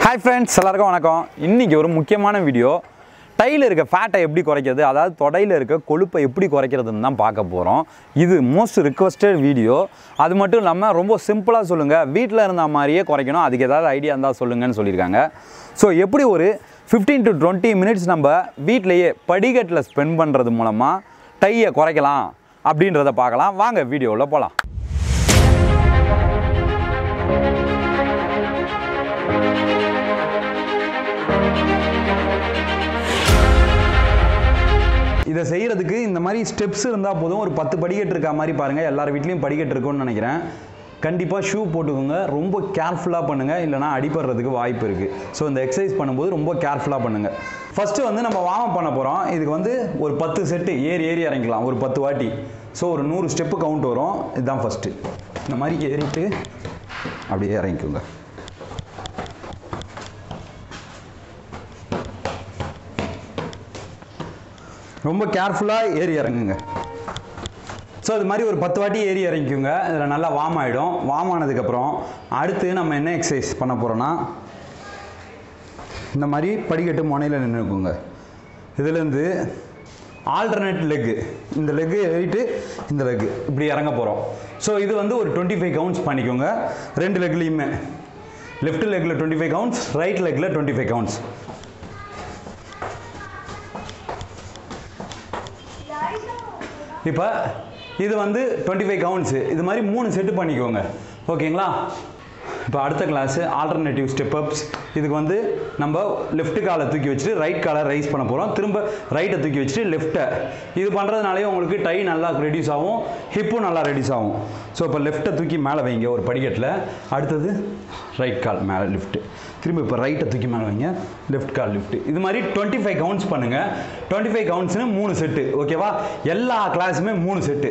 hi friends எல்லாருக்கும் வணக்கம் இன்றைக்கி ஒரு முக்கியமான வீடியோ டையில் இருக்க ஃபேட்டை எப்படி குறைக்கிறது அதாவது தொடையில் இருக்க கொழுப்பை எப்படி குறைக்கிறதுன்னு தான் பார்க்க போகிறோம் இது மோஸ்ட் ரிக்வஸ்டட் வீடியோ அது மட்டும் இல்லாமல் ரொம்ப சிம்பிளாக சொல்லுங்கள் வீட்டில் இருந்த மாதிரியே குறைக்கணும் அதுக்கு ஏதாவது ஐடியா இருந்தால் சொல்லுங்கன்னு சொல்லியிருக்காங்க ஸோ எப்படி ஒரு 15 டு டுவெண்ட்டி மினிட்ஸ் நம்ம வீட்டிலையே படிக்கட்டில் ஸ்பெண்ட் பண்ணுறது மூலமாக டையை குறைக்கலாம் அப்படின்றத பார்க்கலாம் வாங்க வீடியோவில் போகலாம் இதை செய்கிறதுக்கு இந்த மாதிரி ஸ்டெப்ஸ் இருந்தால் போதும் ஒரு பத்து படிக்கட்டு இருக்க மாதிரி பாருங்கள் எல்லார் வீட்லேயும் படிக்கட்டு இருக்கும்னு நினைக்கிறேன் கண்டிப்பாக ஷூ போட்டுக்கோங்க ரொம்ப கேர்ஃபுல்லாக பண்ணுங்கள் இல்லைனா அடிபடுறதுக்கு வாய்ப்பு இருக்குது ஸோ இந்த எக்ஸசைஸ் பண்ணும்போது ரொம்ப கேர்ஃபுல்லாக பண்ணுங்கள் ஃபஸ்ட்டு வந்து நம்ம வார்ம் பண்ண போகிறோம் இதுக்கு வந்து ஒரு பத்து செட்டு ஏறி ஏறி இறங்கிக்கலாம் ஒரு பத்து வாட்டி ஸோ ஒரு நூறு ஸ்டெப்பு கவுண்ட் வரும் இதுதான் ஃபஸ்ட்டு இந்த மாதிரி ஏறிட்டு அப்படியே இறங்கிக்கோங்க ரொம்ப கேர்ஃபுல்லாக ஏறி இறங்குங்க ஸோ அது மாதிரி ஒரு பத்து வாட்டி ஏறி இறங்கிக்கோங்க இதில் நல்லா வார்ம் ஆகிடும் வார்ம் ஆனதுக்கப்புறம் அடுத்து நம்ம என்ன எக்ஸசைஸ் பண்ண போகிறோன்னா இந்த மாதிரி படிக்கட்டு முனையில் நின்றுக்குங்க இதுலேருந்து ஆல்டர்னேட் லெக்கு இந்த லெக்கு ஏறிட்டு இந்த லெக்கு இப்படி இறங்க போகிறோம் ஸோ இது வந்து ஒரு டுவெண்ட்டி ஃபைவ் கவுண்ட்ஸ் பண்ணிக்கோங்க ரெண்டு லெக்லேயுமே லெஃப்ட் லெக்கில் டுவெண்ட்டி ஃபைவ் கவுண்ட்ஸ் ரைட் லெக்கில் டுவெண்ட்டி ஃபைவ் கவுண்ட்ஸ் இப்போ இது வந்து டுவெண்ட்டி ஃபைவ் கவுண்ட்ஸு இது மாதிரி மூணு செட்டு பண்ணிக்கோங்க ஓகேங்களா இப்போ அடுத்த கிளாஸு ஆல்டர்னேட்டிவ் ஸ்டெப் அப்ஸ் இதுக்கு வந்து நம்ம லெஃப்ட் காலை தூக்கி வச்சுட்டு ரைட் காலை ரைஸ் பண்ண போகிறோம் திரும்ப ரைட்டை தூக்கி வச்சுட்டு லெஃப்ட்டை இது பண்ணுறதுனாலே உங்களுக்கு டை நல்லா ரெடியூஸ் ஆகும் ஹிப்பும் நல்லா ரெடியூஸ் ஆகும் ஸோ இப்போ லெஃப்ட்டை தூக்கி மேலே வைங்க ஒரு படிக்கட்டில் அடுத்தது ரைட் கால் மேலே லிஃப்ட்டு திரும்ப இப்போ ரைட்டை தூக்கி மேலே வைங்க லெஃப்ட் கால் லிஃப்ட் இது மாதிரி டுவெண்ட்டி ஃபைவ் கவுண்ட்ஸ் பண்ணுங்கள் டுவெண்ட்டி ஃபைவ் கவுண்ட்ஸ்னு மூணு செட்டு ஓகேவா எல்லா கிளாஸுமே மூணு செட்டு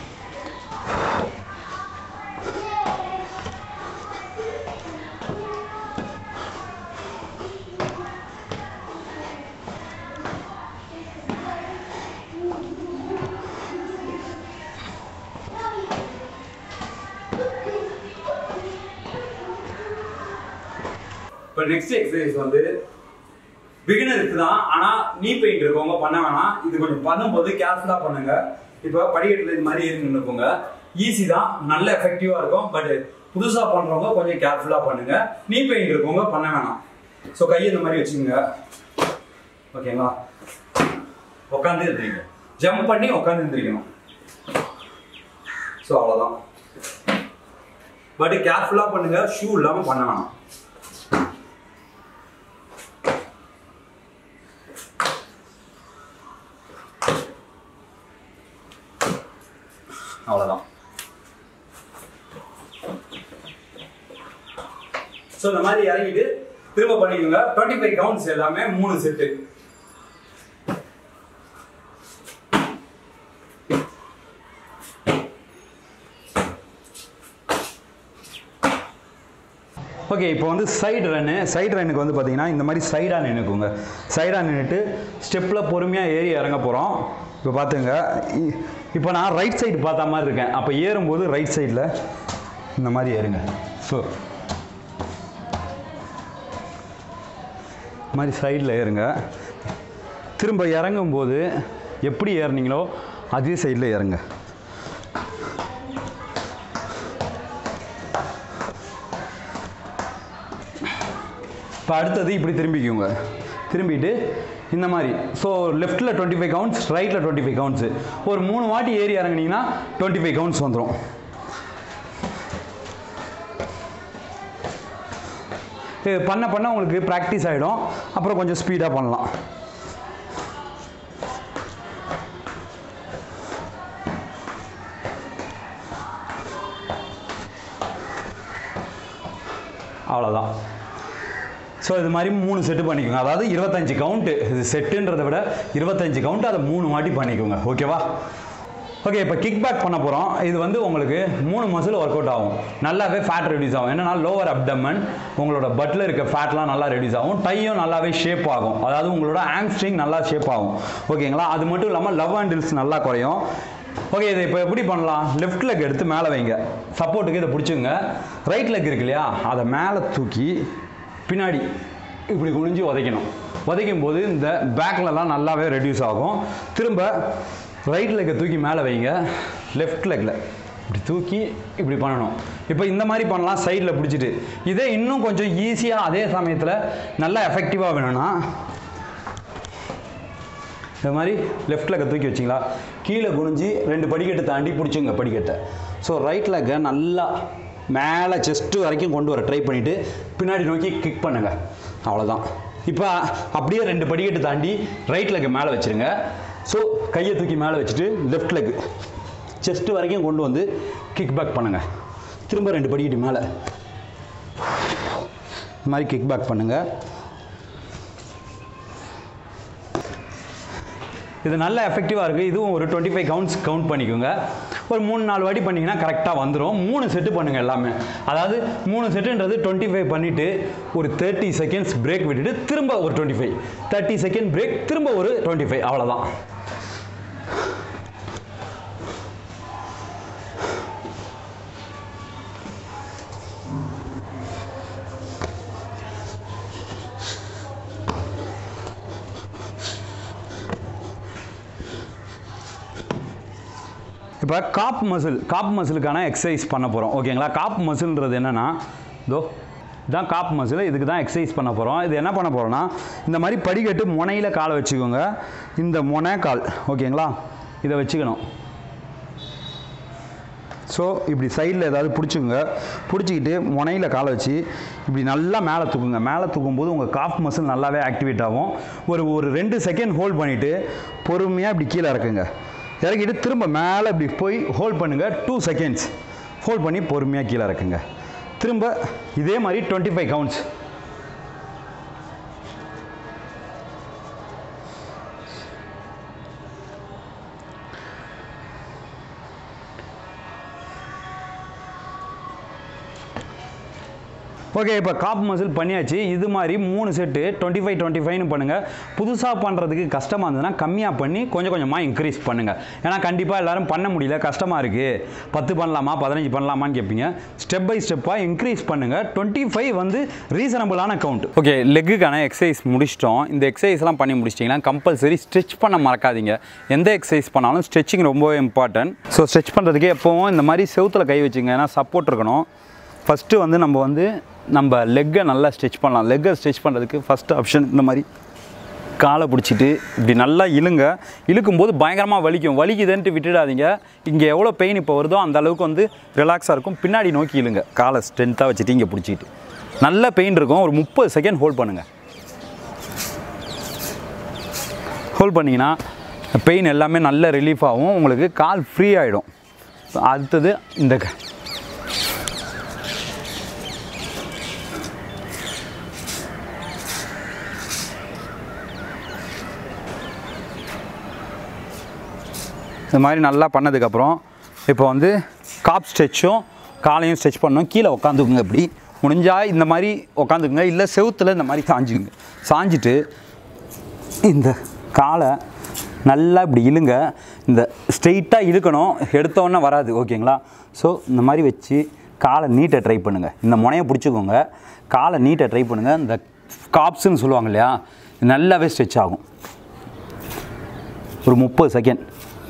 இப்போ நெக்ஸ்ட் எக்ஸசைஸ் வந்து பிகினருக்கு தான் ஆனால் நீ பெயிண்ட் இருக்கவங்க பண்ண வேணாம் இது கொஞ்சம் பண்ணும்போது கேர்ஃபுல்லாக பண்ணுங்க இப்போ படிக்கட்டில் இது மாதிரி ஏறி நின்றுக்கோங்க ஈஸி தான் நல்ல எஃபெக்டிவாக இருக்கும் பட் புதுசாக பண்ணுறவங்க கொஞ்சம் கேர்ஃபுல்லாக பண்ணுங்க நீ பெயிண்ட் இருக்கவங்க பண்ண வேணாம் ஸோ கையை இந்த மாதிரி வச்சுக்கோங்க ஓகேங்களா உட்காந்து எழுந்திரிங்க ஜம்ப் பண்ணி உட்காந்து எழுந்திரிக்கணும் ஸோ அவ்வளோதான் பட் கேர்ஃபுல்லாக பண்ணுங்க ஷூ இல்லாமல் பண்ண வேணாம் அவ்வளோதான் ஸோ இந்த மாதிரி இறங்கிட்டு திரும்ப பண்ணிக்கோங்க டுவெண்ட்டி ஃபைவ் கவுண்ட்ஸ் எல்லாமே மூணு செட்டு ஓகே இப்போ வந்து சைடு ரன்னு சைடு ரன்னுக்கு வந்து பார்த்தீங்கன்னா இந்த மாதிரி சைடாக நின்றுக்குங்க சைடாக நின்றுட்டு ஸ்டெப்பில் பொறுமையாக ஏறி இறங்க போகிறோம் இப்போ பார்த்துங்க இ- இப்போ நான் ரைட் சைடு பார்த்த மாதிரி இருக்கேன் அப்போ ஏறும்போது ரைட் சைடில் இந்த மாதிரி ஏறுங்க ஸோ இந்த மாதிரி சைடில் ஏறுங்க திரும்ப இறங்கும்போது எப்படி ஏறுனீங்களோ அதே சைடில் இறங்க இப்போ அடுத்தது இப்படி திரும்பிக்குங்க திரும்பிட்டு இந்த மாதிரி ஸோ லெஃப்ட்டில் டுவெண்ட்டி ஃபைவ் கவுண்ட்ஸ் ரைட்டில் டுவெண்ட்டி ஃபைவ் கவுண்ட்ஸு ஒரு மூணு வாட்டி ஏறி இறங்குனீங்கன்னா டுவெண்ட்டி ஃபைவ் கவுண்ட்ஸ் வந்துடும் இது பண்ண பண்ண உங்களுக்கு ப்ராக்டிஸ் ஆகிடும் அப்புறம் கொஞ்சம் ஸ்பீடாக பண்ணலாம் அவ்வளோதான் ஸோ இது மாதிரி மூணு செட்டு பண்ணிக்கோங்க அதாவது இருபத்தஞ்சு கவுண்ட்டு இது செட்டுன்றதை விட இருபத்தஞ்சு கவுண்ட் அதை மூணு வாட்டி பண்ணிக்கோங்க ஓகேவா ஓகே இப்போ கிக் பேக் பண்ண போகிறோம் இது வந்து உங்களுக்கு மூணு மசில் ஒர்க் அவுட் ஆகும் நல்லாவே ஃபேட் ரெடியூஸ் ஆகும் என்னன்னா லோவர் அப்டமன் உங்களோட பட்டில் இருக்க ஃபேட்லாம் நல்லா ரெடியூஸ் ஆகும் டையும் நல்லாவே ஷேப் ஆகும் அதாவது உங்களோட ஆம்ஸ்ட்ரிங் நல்லா ஷேப் ஆகும் ஓகேங்களா அது மட்டும் இல்லாமல் லவ் அண்ட் ஹில்ஸ் நல்லா குறையும் ஓகே இதை இப்போ எப்படி பண்ணலாம் லெஃப்ட் லெக் எடுத்து மேலே வைங்க சப்போர்ட்டுக்கு இதை பிடிச்சிங்க ரைட் லெக் இருக்கு இல்லையா அதை மேலே தூக்கி பின்னாடி இப்படி குனிஞ்சு உதைக்கணும் உதைக்கும் போது இந்த பேக்லலாம் நல்லாவே ரெடியூஸ் ஆகும் திரும்ப ரைட் லெக்கை தூக்கி மேலே வைங்க லெஃப்ட் லெக்கில் இப்படி தூக்கி இப்படி பண்ணணும் இப்போ இந்த மாதிரி பண்ணலாம் சைடில் பிடிச்சிட்டு இதே இன்னும் கொஞ்சம் ஈஸியாக அதே சமயத்தில் நல்லா எஃபெக்டிவாக வேணும்னா இந்த மாதிரி லெஃப்ட் லெக்கை தூக்கி வச்சிங்களா கீழே குனிஞ்சு ரெண்டு படிக்கட்டு தாண்டி பிடிச்சுங்க படிக்கட்டை ஸோ ரைட் லெக்கை நல்லா மேலே செஸ்ட்டு வரைக்கும் கொண்டு வர ட்ரை பண்ணிவிட்டு பின்னாடி நோக்கி கிக் பண்ணுங்கள் அவ்வளோதான் இப்போ அப்படியே ரெண்டு படிக்கட்டு தாண்டி ரைட் லெக்கை மேலே வச்சுருங்க ஸோ கையை தூக்கி மேலே வச்சுட்டு லெஃப்ட் லெக் செஸ்ட்டு வரைக்கும் கொண்டு வந்து கிக் பேக் பண்ணுங்கள் திரும்ப ரெண்டு படிக்கட்டு மேலே இந்த மாதிரி கிக் பேக் பண்ணுங்கள் இது நல்ல எஃபெக்டிவாக இருக்குது இதுவும் ஒரு டுவெண்ட்டி ஃபைவ் கவுண்ட்ஸ் கவுண்ட் பண்ணிக்கோங்க ஒரு மூணு நாலு வாட்டி பண்ணிங்கன்னா கரெக்டாக வந்துடும் மூணு செட்டு பண்ணுங்கள் எல்லாமே அதாவது மூணு செட்டுன்றது டுவெண்ட்டி ஃபைவ் பண்ணிவிட்டு ஒரு தேர்ட்டி செகண்ட்ஸ் பிரேக் விட்டுட்டு திரும்ப ஒரு twenty five thirty second break திரும்ப ஒரு டுவெண்ட்டி ஃபைவ் அவ்வளோதான் இப்போ காப் மசில் காப் மசிலுக்கான எக்ஸசைஸ் பண்ண போகிறோம் ஓகேங்களா காப் மசில்ன்றது என்னென்னா இதோ இதான் காப் மசில் இதுக்கு தான் எக்ஸசைஸ் பண்ண போகிறோம் இது என்ன பண்ண போகிறோம்னா இந்த மாதிரி படிக்கட்டு முனையில் காலை வச்சுக்கோங்க இந்த முனை கால் ஓகேங்களா இதை வச்சுக்கணும் ஸோ இப்படி சைடில் ஏதாவது பிடிச்சிக்கோங்க பிடிச்சிக்கிட்டு முனையில் காலை வச்சு இப்படி நல்லா மேலே தூக்குங்க மேலே தூக்கும்போது உங்கள் காஃப் மசில் நல்லாவே ஆக்டிவேட் ஆகும் ஒரு ஒரு ரெண்டு செகண்ட் ஹோல்ட் பண்ணிவிட்டு பொறுமையாக இப்படி கீழே இறக்குங்க இறக்கிட்டு திரும்ப மேலே இப்படி போய் ஹோல்ட் பண்ணுங்கள் டூ செகண்ட்ஸ் ஹோல்ட் பண்ணி பொறுமையாக கீழே இறக்குங்க திரும்ப இதே மாதிரி டுவெண்ட்டி ஃபைவ் கவுண்ட்ஸ் ஓகே இப்போ காப் மசில் பண்ணியாச்சு இது மாதிரி மூணு செட்டு டுவெண்ட்டி ஃபைவ் டுவெண்ட்டி ஃபைவ்னு பண்ணுங்கள் புதுசாக பண்ணுறதுக்கு கஷ்டமாக இருந்ததுன்னா கம்மியாக பண்ணி கொஞ்சம் கொஞ்சமாக இன்க்ரீஸ் பண்ணுங்கள் ஏன்னா கண்டிப்பாக எல்லாரும் பண்ண முடியல கஷ்டமாக இருக்குது பத்து பண்ணலாமா பதினஞ்சு பண்ணலாமான்னு கேட்பீங்க ஸ்டெப் பை ஸ்டெப்பாக இன்க்ரீஸ் பண்ணுங்கள் டுவெண்ட்டி ஃபைவ் வந்து ரீசனபிளான கவுண்ட் ஓகே லெக்குக்கான எக்ஸசைஸ் முடிச்சிட்டோம் இந்த எக்ஸசைஸ்லாம் பண்ணி முடிச்சிட்டிங்கன்னா கம்பல்சரி ஸ்ட்ரெச் பண்ண மறக்காதீங்க எந்த எக்ஸசைஸ் பண்ணாலும் ஸ்ட்ரெச்சிங் ரொம்ப இம்பார்ட்டன்ட் ஸோ ஸ்ட்ரெச் பண்ணுறதுக்கு எப்போவும் இந்த மாதிரி செவுத்தில் கை வச்சுங்க ஏன்னா சப்போர்ட் இருக்கணும் ஃபஸ்ட்டு வந்து நம்ம வந்து நம்ம லெக்கை நல்லா ஸ்ட்ரெச் பண்ணலாம் லெக்கை ஸ்ட்ரெச் பண்ணுறதுக்கு ஃபஸ்ட்டு ஆப்ஷன் இந்த மாதிரி காலை பிடிச்சிட்டு இப்படி நல்லா இழுங்க இழுக்கும்போது பயங்கரமாக வலிக்கும் வலிக்குதுன்ட்டு விட்டுடாதீங்க இங்கே எவ்வளோ பெயின் இப்போ வருதோ அந்த அளவுக்கு வந்து ரிலாக்ஸாக இருக்கும் பின்னாடி நோக்கி இழுங்க காலை ஸ்ட்ரென்த்தாக வச்சுட்டு இங்கே பிடிச்சிட்டு நல்ல பெயின் இருக்கும் ஒரு முப்பது செகண்ட் ஹோல்ட் பண்ணுங்கள் ஹோல்ட் பண்ணிங்கன்னா பெயின் எல்லாமே நல்ல ரிலீஃப் ஆகும் உங்களுக்கு கால் ஃப்ரீ ஆகிடும் அடுத்தது இந்த க- இந்த மாதிரி நல்லா பண்ணதுக்கப்புறம் இப்போ வந்து காப் ஸ்ட்ரெச்சும் காலையும் ஸ்ட்ரெச் பண்ணணும் கீழே உட்காந்துக்குங்க இப்படி முடிஞ்சால் இந்த மாதிரி உட்காந்துக்குங்க இல்லை செவுத்தில் இந்த மாதிரி சாஞ்சுக்குங்க சாஞ்சிட்டு இந்த காலை நல்லா இப்படி இழுங்க இந்த ஸ்ட்ரெயிட்டாக இழுக்கணும் எடுத்தோன்னே வராது ஓகேங்களா ஸோ இந்த மாதிரி வச்சு காலை நீட்டை ட்ரை பண்ணுங்கள் இந்த முனையை பிடிச்சிக்கோங்க காலை நீட்டை ட்ரை பண்ணுங்கள் இந்த காப்ஸுன்னு சொல்லுவாங்க இல்லையா இது நல்லாவே ஸ்ட்ரெச் ஆகும் ஒரு முப்பது செகண்ட்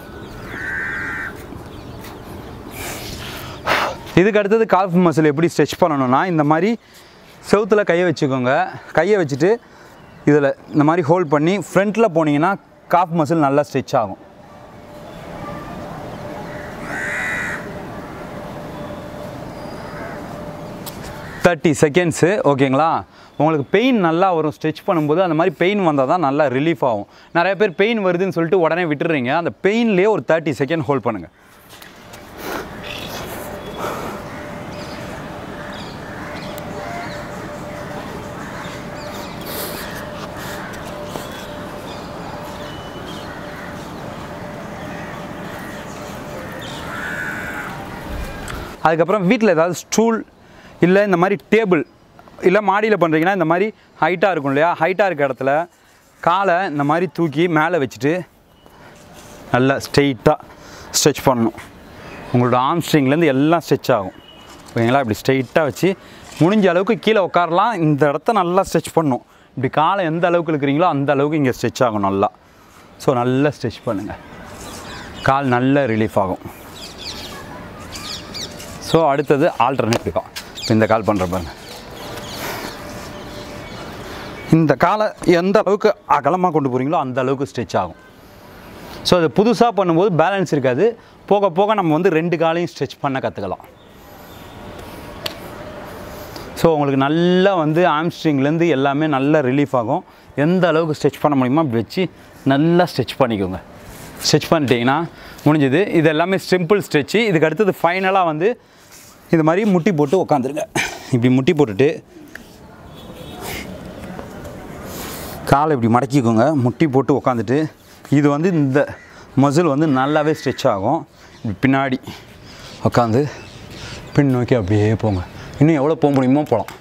இதுக்கு அடுத்தது கால்ஃப் மசில் எப்படி ஸ்ட்ரெச் பண்ணணும்னா இந்த மாதிரி செவுத்தில் கையை வச்சுக்கோங்க கையை வச்சுட்டு இதில் இந்த மாதிரி ஹோல்ட் பண்ணி ஃப்ரண்ட்டில் போனீங்கன்னா காஃப் மசில் நல்லா ஸ்ட்ரெச் ஆகும் தேர்ட்டி செகண்ட்ஸு ஓகேங்களா உங்களுக்கு பெயின் நல்லா வரும் ஸ்ட்ரெச் பண்ணும்போது அந்த மாதிரி பெயின் வந்தால் தான் நல்லா ரிலீஃப் ஆகும் நிறைய பேர் பெயின் வருதுன்னு சொல்லிட்டு உடனே விட்டுறீங்க அந்த பெயின்லேயே ஒரு தேர்ட்டி செகண்ட் ஹோல்ட் பண்ணுங்கள் அதுக்கப்புறம் வீட்டில் ஏதாவது ஸ்டூல் இல்லை இந்த மாதிரி டேபிள் இல்லை மாடியில் பண்ணுறீங்கன்னா இந்த மாதிரி ஹைட்டாக இருக்கும் இல்லையா ஹைட்டாக இருக்க இடத்துல காலை இந்த மாதிரி தூக்கி மேலே வச்சுட்டு நல்லா ஸ்ட்ரெயிட்டாக ஸ்ட்ரெச் பண்ணணும் உங்களோட ஆர்ம் ஸ்ட்ரிங்லேருந்து எல்லாம் ஸ்ட்ரெச் ஆகும் ஓகேங்களா இப்படி ஸ்ட்ரெயிட்டாக வச்சு முடிஞ்ச அளவுக்கு கீழே உட்காரலாம் இந்த இடத்த நல்லா ஸ்ட்ரெச் பண்ணும் இப்படி காலை எந்த அளவுக்கு இருக்கிறீங்களோ அந்த அளவுக்கு இங்கே ஸ்ட்ரெச் ஆகும் நல்லா ஸோ நல்லா ஸ்ட்ரெச் பண்ணுங்கள் கால் நல்ல ரிலீஃப் ஆகும் ஸோ அடுத்தது ஆல்டர்னேட்டிவ் இப்போ இந்த கால் பண்ணுற பாருங்க இந்த காலை எந்த அளவுக்கு அகலமாக கொண்டு போகிறீங்களோ அந்த அளவுக்கு ஸ்ட்ரெச் ஆகும் ஸோ அது புதுசாக பண்ணும்போது பேலன்ஸ் இருக்காது போக போக நம்ம வந்து ரெண்டு காலையும் ஸ்ட்ரெச் பண்ண கற்றுக்கலாம் ஸோ உங்களுக்கு நல்லா வந்து ஆம்ஸ்ட்ரிங்லேருந்து எல்லாமே நல்லா ரிலீஃப் ஆகும் எந்த அளவுக்கு ஸ்ட்ரெச் பண்ண முடியுமோ அப்படி வச்சு நல்லா ஸ்ட்ரெச் பண்ணிக்கோங்க ஸ்ட்ரெச் பண்ணிட்டீங்கன்னா முடிஞ்சது இது எல்லாமே சிம்பிள் ஸ்ட்ரெச்சு இதுக்கு அடுத்தது ஃபைனலாக வந்து இது மாதிரி முட்டி போட்டு உக்காந்துருங்க இப்படி முட்டி போட்டுட்டு காலை இப்படி மடக்கிக்கோங்க முட்டி போட்டு உக்காந்துட்டு இது வந்து இந்த மசில் வந்து நல்லாவே ஸ்ட்ரெச் ஆகும் இப்படி பின்னாடி உக்காந்து பின் நோக்கி அப்படியே போங்க இன்னும் எவ்வளோ போக முடியுமோ போகலாம்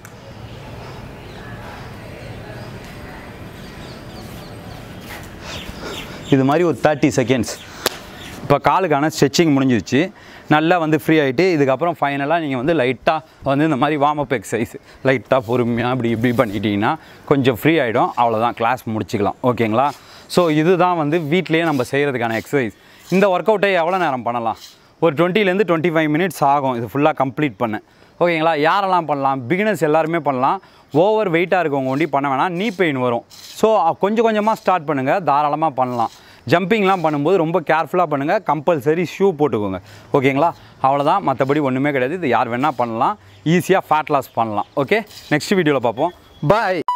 இது மாதிரி ஒரு தேர்ட்டி செகண்ட்ஸ் இப்போ காலுக்கான ஸ்ட்ரெச்சிங் முடிஞ்சிருச்சு நல்லா வந்து ஃப்ரீ ஆகிட்டு இதுக்கப்புறம் ஃபைனலாக நீங்கள் வந்து லைட்டாக வந்து இந்த மாதிரி வார்ம் அப் எக்ஸசைஸ் லைட்டாக பொறுமையாக இப்படி இப்படி பண்ணிட்டீங்கன்னா கொஞ்சம் ஃப்ரீ ஆகிடும் அவ்வளோதான் கிளாஸ் முடிச்சுக்கலாம் ஓகேங்களா ஸோ இதுதான் வந்து வீட்டிலேயே நம்ம செய்கிறதுக்கான எக்ஸசைஸ் இந்த ஒர்க் அவுட்டை எவ்வளோ நேரம் பண்ணலாம் ஒரு டுவெண்ட்டிலேருந்து டுவெண்ட்டி ஃபைவ் மினிட்ஸ் ஆகும் இது ஃபுல்லாக கம்ப்ளீட் பண்ண ஓகேங்களா யாரெல்லாம் பண்ணலாம் பிகினர்ஸ் எல்லாருமே பண்ணலாம் ஓவர் வெயிட்டாக இருக்கவங்க ஒண்டி பண்ண வேணாம் நீ பெயின் வரும் ஸோ கொஞ்சம் கொஞ்சமாக ஸ்டார்ட் பண்ணுங்கள் தாராளமாக பண்ணலாம் ஜம்பிங்லாம் பண்ணும்போது ரொம்ப கேர்ஃபுல்லாக பண்ணுங்கள் கம்பல்சரி ஷூ போட்டுக்கோங்க ஓகேங்களா அவ்வளோதான் மற்றபடி ஒன்றுமே கிடையாது இது யார் வேணால் பண்ணலாம் ஈஸியாக ஃபேட் லாஸ் பண்ணலாம் ஓகே நெக்ஸ்ட் வீடியோவில் பார்ப்போம் பாய்